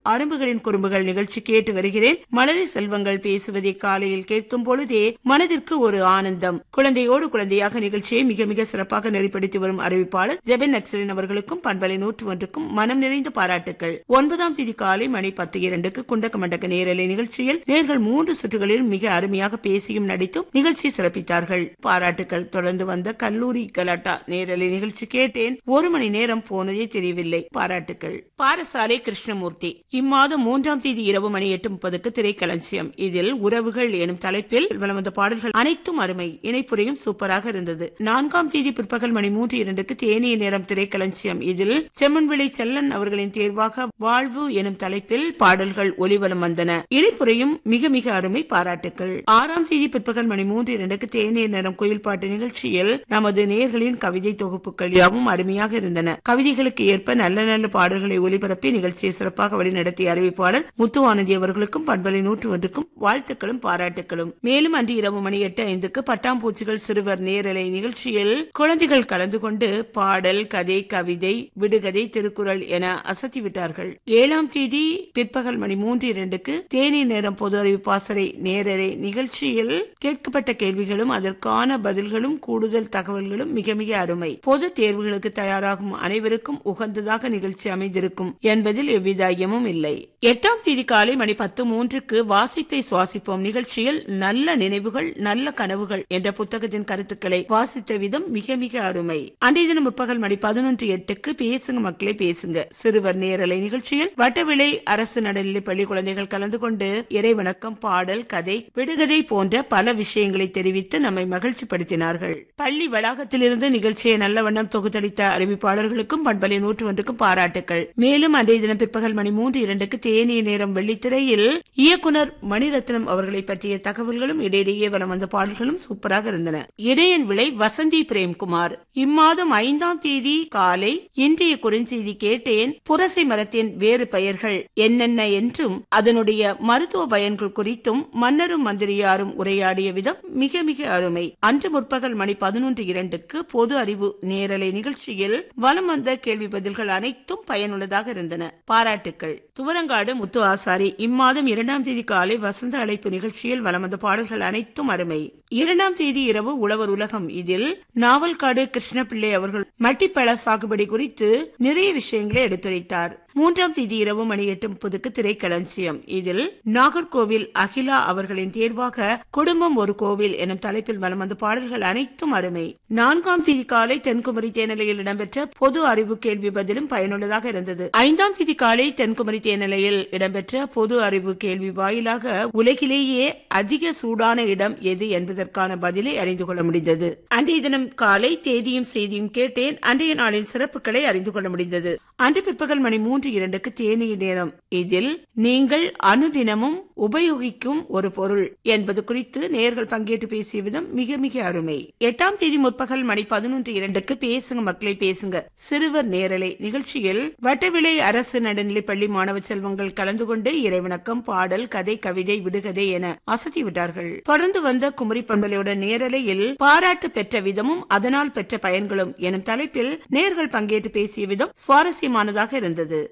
அரும்புகளின் குறும்புகள் நிகழ்ச்சி கேட்டு வருகிறேன் மலரி செல்வங்கள் பேசுவதை காலையில் கேட்கும் பொழுதே மனதிற்கு ஒரு ஆனந்தம் குழந்தையோடு குழந்தையாக நிகழ்ச்சியை மிக மிக சிறப்பாக நெறிப்படுத்தி வரும் அறிவிப்பாளர் ஜெபன் நக்சலின் அவர்களுக்கும் பண்பலை நூற்று ஒன்றுக்கும் மனம் நிறைந்த பாராட்டுக்கள் ஒன்பதாம் தேதி காலை மணி பத்து இரண்டுக்கு குண்டக்க மண்டக்க நேரலை நிகழ்ச்சியில் நேர்கள் மூன்று சுற்றுகளில் மிக அருமையாக பேசியும் நடித்தும் நிகழ்ச்சி சிறப்பித்தார்கள் பாராட்டுக்கள் தொடர்ந்து வந்த கல்லூரி கலாட்டா நேரலை நிகழ்ச்சி கேட்டேன் ஒரு மணி நேரம் போனதே தெரியவில்லை பாராட்டுக்கள் பாரசாலை கிருஷ்ணமூர்த்தி இம்மாதம் மூன்றாம் தேதி இரவு மணி எட்டு முப்பதுக்கு திரைக்களஞ்சியம் இதில் உறவுகள் எனும் தலைப்பில் வலம் வந்த பாடல்கள் அனைத்தும் அருமை இணைப்புரையும் சூப்பராக இருந்தது நான்காம் தேதி பிற்பகல் மணி மூன்று இரண்டுக்கு தேனிய நேரம் திரைக்களஞ்சியம் இதில் செம்மன்விளை செல்லன் அவர்களின் தேர்வாக வாழ்வு எனும் தலைப்பில் பாடல்கள் ஒலிவலம் வந்தன இணைப்புரையும் மிக மிக அருமை பாராட்டுக்கள் ஆறாம் தேதி பிற்பகல் மணி மூன்று இரண்டுக்கு தேனிய நேரம் கோயில் பாட்டு நிகழ்ச்சியில் நமது நேர்களின் கவிதை தொகுப்புகள் யாவும் அருமையாக இருந்தன கவிதைகளுக்கு ஏற்ப நல்ல நல்ல பாடல்களை ஒலிபரப்பி நிகழ்ச்சியை சிறப்பாக வழிநடத்திய அறிவிப்பாளர் முத்துவானந்தி அவர்களுக்கும் பண்பலை நூற்று ஒன்றுக்கும் வாழ்த்துக்களும் பாராட்டுகளும் மேலும் அன்று இரவு மணி எட்டு ஐந்துக்கு பட்டாம்பூச்சிகள் சிறுவர் நேரலை நிகழ்ச்சியில் குழந்தைகள் கலந்து கொண்டு பாடல் கதை கவிதை விடுகதை திருக்குறள் என அசத்திவிட்டார்கள் ஏழாம் தேதி பிற்பகல் மணி மூன்று இரண்டுக்கு தேனி நேரம் பொது அறிவு பாசறை நேரலை நிகழ்ச்சியில் கேட்கப்பட்ட கேள்விகளும் அதற்கான பதில்களும் கூடுதல் தகவல்களும் மிக மிக அருமை பொது தேர்வுகளுக்கு தயாராகும் அனைவருக்கும் உகந்ததாக நிகழ்ச்சி அமைந்திருக்கும் என்பதில் எவ்வித ஐயமும் இல்லை எட்டாம் தேதி காலை மணி பத்து மூன்றுக்கு வாசிப்பை சுவாசிப்போம் நிகழ்ச்சியில் நல்ல நினைவுகள் நல்ல கனவுகள் என்ற புத்தகத்தின் கருத்துக்களை வாசித்த விதம் மிக மிக அருமை அன்றைய தினம் முற்பகல் மணி பதினொன்று எட்டுக்கு பேசுங்க மக்களே பேசுங்க சிறுவர் நேரலை நிகழ்ச்சியில் வட்டவிளை அரசு நடுநிலை பள்ளி குழந்தைகள் கலந்து கொண்டு இறைவணக்கம் பாடல் கதை விடுகதை போன்ற பல விஷயங்களை தெரிவித்து நம்மை மகிழ்ச்சிப்படுத்தினார்கள் பள்ளி வளாகத்திலிருந்து நிகழ்ச்சியை நல்ல வண்ணம் தொகுத்தளித்த அறிவிப்பாளர்களுக்கும் பண்பலை நூற்று ஒன்றுக்கும் பாராட்டுக்கள் மேலும் அன்றைய தினம் பிற்பகல் மணி மூன்று இரண்டுக்கு தேனிய நேரம் வெள்ளித்திரையில் இயக்குனர் மணிரத்னம் அவர்களை பற்றிய தகவல்களும் இடையிடையே வலம் வந்த பாடல்களும் சூப்பராக இருந்தன இடையன் விளை வசந்தி பிரேம்குமார் இம்மாதம் ஐந்தாம் தேதி காலை இன்றைய குறுஞ்செய்தி கேட்டேன் புரசை மரத்தின் வேறு பெயர்கள் என்னென்ன என்றும் அதனுடைய மருத்துவ பயன்கள் குறித்தும் மன்னரும் மந்திரியாரும் உரையாடிய விதம் மிக மிக அருமை அன்று முற்பகல் மணி பதினொன்று இரண்டுக்கு பொது அறிவு நேரலை நிகழ்ச்சியில் வலம் வந்த கேள்வி பதில்கள் அனைத்தும் பயனுள்ளதாக இருந்தன பாராட்டுக்கள் துவரங்காடு முத்து ஆசாரி இம்மாதம் இரண்டாம் தேதி காலை வசந்த அழைப்பு நிகழ்ச்சியில் வலம் வந்த பாடல்கள் அனைத்தும் அருமை இரண்டாம் தேதி இரவு உழவர் உலகம் இதில் நாவல்காடு கிருஷ்ணபிள்ளை அவர்கள் மட்டிப்பழ சாகுபடி குறித்து நிறைய விஷயங்களை எடுத்துரைத்தார் மூன்றாம் தேதி இரவு மணி எட்டு முப்பதுக்கு திரைக்களஞ்சியம் இதில் நாகர்கோவில் அகிலா அவர்களின் தேர்வாக குடும்பம் ஒரு கோவில் எனும் தலைப்பில் வலம் வந்த பாடல்கள் அனைத்தும் அருமை நான்காம் தேதி காலை தென்குமரி தேனிலையில் இடம்பெற்ற பொது அறிவு கேள்வி பதிலும் பயனுள்ளதாக இருந்தது ஐந்தாம் தேதி காலை தென்குமரி தேனிலையில் இடம்பெற்ற பொது அறிவு கேள்வி வாயிலாக உலகிலேயே அதிக சூடான இடம் எது என்பதற்கான பதிலை அறிந்து கொள்ள முடிந்தது அன்றைய தினம் காலை தேதியும் செய்தியும் கேட்டேன் அன்றைய நாளின் சிறப்புகளை அறிந்து கொள்ள முடிந்தது அன்று பிற்பகல் மணி மூன்று இரண்டுக்கு தேனிய நேரம் இதில் நீங்கள் அனுதினமும் உபயோகிக்கும் ஒரு பொருள் என்பது குறித்து நேர்கள் பங்கேற்று பேசிய விதம் மிக மிக அருமை எட்டாம் தேதி முற்பகல் மணி பதினொன்று இரண்டுக்கு பேசுங்க மக்களை பேசுங்க சிறுவர் நேரலை நிகழ்ச்சியில் வட்டவிளை அரசு நடுநிலை பள்ளி மாணவ செல்வங்கள் கலந்து கொண்டு இறைவணக்கம் பாடல் கதை கவிதை விடுகதை என அசத்தி விட்டார்கள் தொடர்ந்து வந்த குமரி பண்பலையுடன் நேரலையில் பாராட்டு பெற்ற விதமும் அதனால் பெற்ற பயன்களும் எனும் தலைப்பில் நேர்கள் பங்கேற்று பேசிய விதம் சுவாரஸ்யமானதாக இருந்தது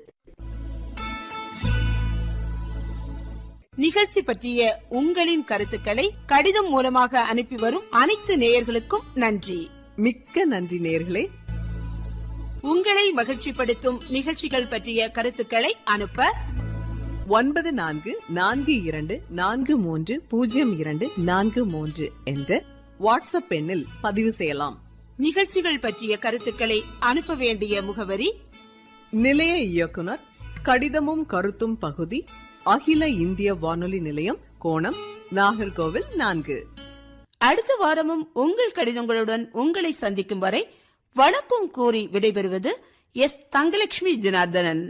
நிகழ்ச்சி பற்றிய உங்களின் கருத்துக்களை கடிதம் மூலமாக அனுப்பி வரும் அனைத்து நேயர்களுக்கும் நன்றி மிக்க நன்றி நேர்களே உங்களை மகிழ்ச்சிப்படுத்தும் நிகழ்ச்சிகள் பற்றிய கருத்துக்களை அனுப்ப ஒன்பது நான்கு நான்கு இரண்டு நான்கு மூன்று பூஜ்ஜியம் இரண்டு நான்கு மூன்று என்ற வாட்ஸ்அப் எண்ணில் பதிவு செய்யலாம் நிகழ்ச்சிகள் பற்றிய கருத்துக்களை அனுப்ப வேண்டிய முகவரி நிலைய இயக்குனர் கடிதமும் கருத்தும் பகுதி அகில இந்திய வானொலி நிலையம் கோணம் நாகர்கோவில் நான்கு அடுத்த வாரமும் உங்கள் கடிதங்களுடன் உங்களை சந்திக்கும் வரை வணக்கம் கூறி விடைபெறுவது எஸ் தங்கலட்சுமி ஜனார்தனன்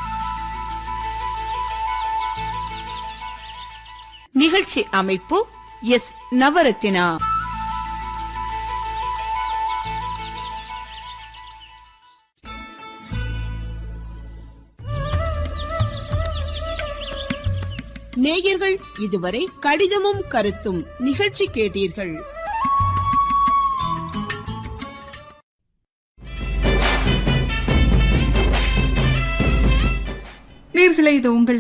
நிகழ்ச்சி அமைப்பு எஸ் நவரத்தினா நேயர்கள் இதுவரை கடிதமும் கருத்தும் நிகழ்ச்சி கேட்டீர்கள் நேர்களை இது உங்கள்